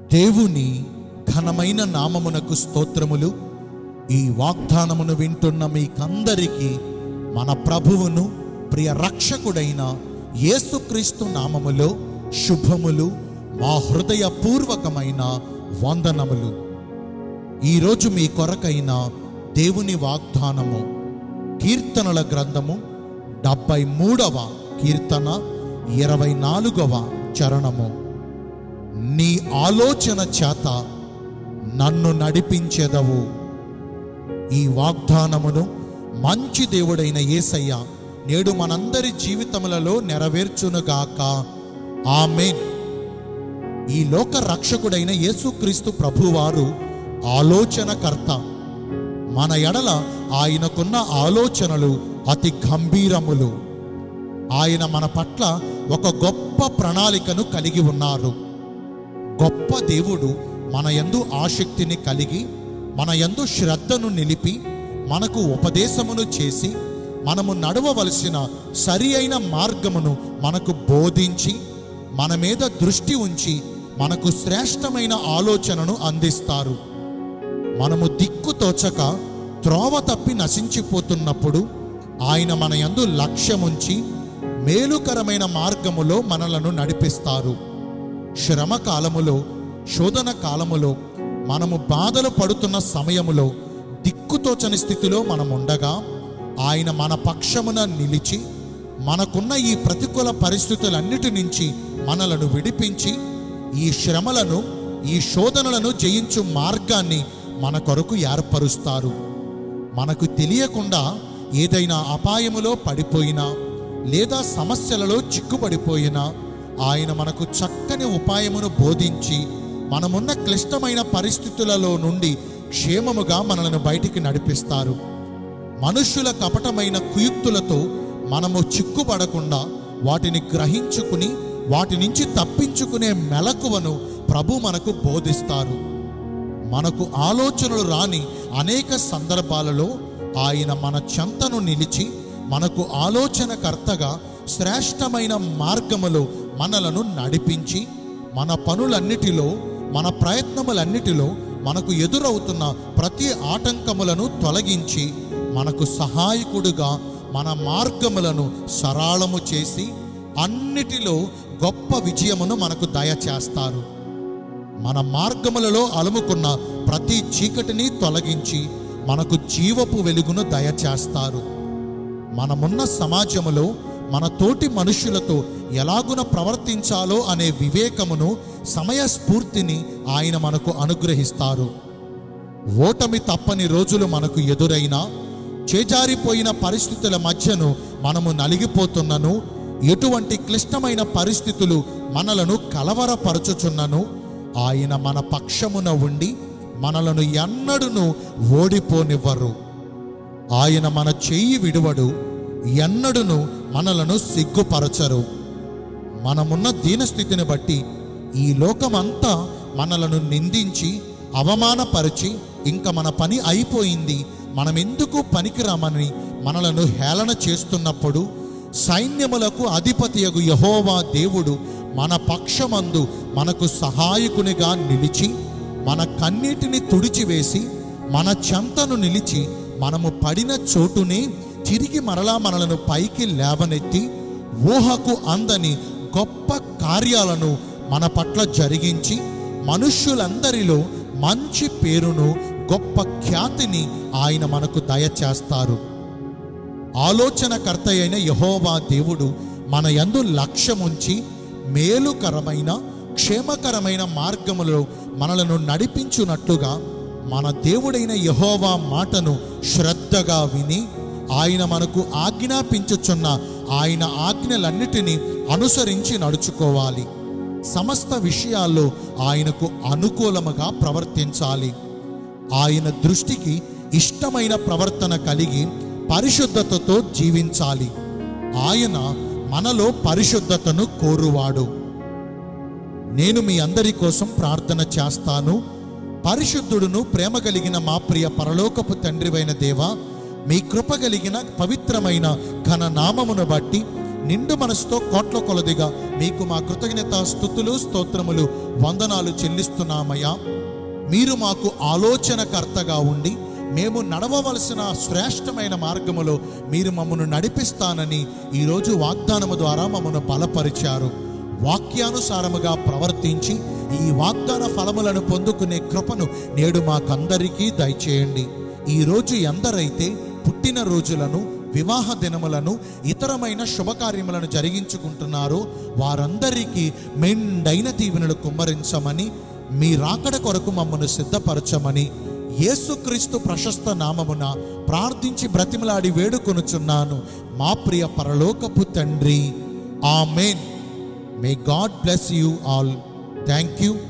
దేవుని ఘనమైన నామమునకు స్తోత్రములు ఈ వాగ్దానమును వింటున్న మీకందరికీ మన ప్రభువును ప్రియ రక్షకుడైన యేసుక్రీస్తు నామములో శుభములు మా హృదయపూర్వకమైన వందనములు ఈరోజు మీ కొరకైన దేవుని వాగ్దానము కీర్తనల గ్రంథము డెబ్బై మూడవ కీర్తన ఇరవై నాలుగవ చరణము నీ ఆలోచన చేత నన్ను నడిపించెదవు ఈ వాగ్దానమును మంచి దేవుడైన యేసయ్య నేడు మనందరి జీవితములలో నెరవేర్చునుగాక ఆమెన్ ఈ లోక రక్షకుడైన యేసుక్రీస్తు ప్రభువారు ఆలోచనకర్త మన ఎడల ఆయనకున్న ఆలోచనలు అతి గంభీరములు ఆయన మన పట్ల ఒక గొప్ప ప్రణాళికను కలిగి ఉన్నారు గొప్ప దేవుడు మన యందు ఆసక్తిని కలిగి మన యందు శ్రద్ధను నిలిపి మనకు ఉపదేశమును చేసి మనము నడవవలసిన సరి అయిన మార్గమును మనకు బోధించి మన మీద దృష్టి ఉంచి మనకు శ్రేష్టమైన ఆలోచనను అందిస్తారు మనము దిక్కు తోచక త్రోవ తప్పి నశించిపోతున్నప్పుడు ఆయన మన యందు లక్ష్యముంచి మేలుకరమైన మార్గములో మనలను నడిపిస్తారు శ్రమ కాలములో శోధన కాలములో మనము బాధలు పడుతున్న సమయములో దిక్కుతోచని స్థితిలో మనం ఉండగా ఆయన మన పక్షమున నిలిచి మనకున్న ఈ ప్రతికూల పరిస్థితులన్నిటి నుంచి మనలను విడిపించి ఈ శ్రమలను ఈ శోధనలను జయించు మార్గాన్ని మన కొరకు ఏర్పరుస్తారు మనకు తెలియకుండా ఏదైనా అపాయములో పడిపోయినా లేదా సమస్యలలో చిక్కుపడిపోయినా ఆయన మనకు చక్కని ఉపాయమును బోధించి మనమున్న క్లిష్టమైన పరిస్థితులలో నుండి క్షేమముగా మనలను బయటికి నడిపిస్తారు మనుష్యుల కపటమైన కుయుక్తులతో మనము చిక్కుపడకుండా వాటిని గ్రహించుకుని వాటి నుంచి తప్పించుకునే మెలకువను ప్రభు మనకు బోధిస్తారు మనకు ఆలోచనలు రాని అనేక సందర్భాలలో ఆయన మన చెంతను నిలిచి మనకు ఆలోచనకర్తగా శ్రేష్టమైన మార్గములో మనలను నడిపించి మన పనులన్నిటిలో మన ప్రయత్నములన్నిటిలో మనకు ఎదురవుతున్న ప్రతి ఆటంకములను తొలగించి మనకు సహాయకుడుగా మన మార్గములను సరళము చేసి అన్నిటిలో గొప్ప విజయమును మనకు దయచేస్తారు మన మార్గములలో అలుముకున్న ప్రతి చీకటిని తొలగించి మనకు జీవపు వెలుగును దయచేస్తారు మనమున్న సమాజములో మన తోటి మనుషులతో ఎలాగున ప్రవర్తించాలో అనే వివేకమును సమయస్ఫూర్తిని ఆయన మనకు అనుగ్రహిస్తారు ఓటమి తప్పని రోజులు మనకు ఎదురైనా చేజారిపోయిన పరిస్థితుల మధ్యను మనము నలిగిపోతున్నను ఎటువంటి క్లిష్టమైన పరిస్థితులు మనలను కలవరపరచుచున్నను ఆయన మన పక్షమున ఉండి మనలను ఎన్నడును ఓడిపోనివ్వరు ఆయన మన చెయ్యి విడువడు ఎన్నడును మనలను సిగ్గుపరచరు మనమున్న దీనస్థితిని బట్టి ఈ లోకమంతా మనలను నిందించి అవమానపరిచి ఇంకా మన పని అయిపోయింది మనం ఎందుకు పనికిరామని మనలను హేళన చేస్తున్నప్పుడు సైన్యములకు అధిపతియగు యహోవా దేవుడు మన పక్షమందు మనకు సహాయకునిగా నిలిచి మన కన్నీటిని తుడిచివేసి మన చెంతను నిలిచి మనము పడిన చోటునే తిరిగి మరలా మనలను పైకి లేవనెత్తి ఊహకు అందని గొప్ప కార్యాలను మన పట్ల జరిగించి మనుష్యులందరిలో మంచి పేరును గొప్ప ఖ్యాతిని ఆయన మనకు దయచేస్తారు ఆలోచనకర్త అయిన యహోవా దేవుడు మన యందు లక్ష్యముంచి మేలుకరమైన క్షేమకరమైన మార్గములో మనలను నడిపించున్నట్లుగా మన దేవుడైన యహోవా మాటను శ్రద్ధగా విని ఆయన మనకు ఆజ్ఞాపించుచున్న ఆయన ఆజ్ఞలన్నిటినీ అనుసరించి నడుచుకోవాలి సమస్త విషయాల్లో ఆయనకు అనుకూలముగా ప్రవర్తించాలి ఆయన దృష్టికి ఇష్టమైన ప్రవర్తన కలిగి పరిశుద్ధతతో జీవించాలి ఆయన మనలో పరిశుద్ధతను కోరువాడు నేను మీ అందరి కోసం ప్రార్థన చేస్తాను పరిశుద్ధుడును ప్రేమ కలిగిన మా ప్రియ పరలోకపు తండ్రివైన దేవ మీ కృప కలిగిన పవిత్రమైన ఘన నామమును బట్టి నిండు మనసుతో కోట్ల కొలదిగా మీకు మా కృతజ్ఞత స్థుతులు స్తోత్రములు వందనాలు చెల్లిస్తున్నామయ్యా మీరు మాకు ఆలోచనకర్తగా ఉండి మేము నడవవలసిన శ్రేష్టమైన మార్గములో మీరు మమ్మను నడిపిస్తానని ఈరోజు వాగ్దానము ద్వారా మమ్మను బలపరిచారు వాక్యానుసారముగా ప్రవర్తించి ఈ వాగ్దాన ఫలములను పొందుకునే కృపను నేడు మాకందరికీ దయచేయండి ఈరోజు ఎందరైతే పుట్టిన రోజులను వివాహ దినములను ఇతరమైన శుభకార్యములను జరిగించుకుంటున్నారో వారందరికీ మెండైన దీవెనలు కుమ్మరించమని మీ రాకడ కొరకు మమ్మను సిద్ధపరచమని యేసుక్రీస్తు ప్రశస్త నామమున ప్రార్థించి బ్రతిమలాడి వేడుకొనుచున్నాను మా ప్రియ పరలోకపు తండ్రి amen may God bless you all thank you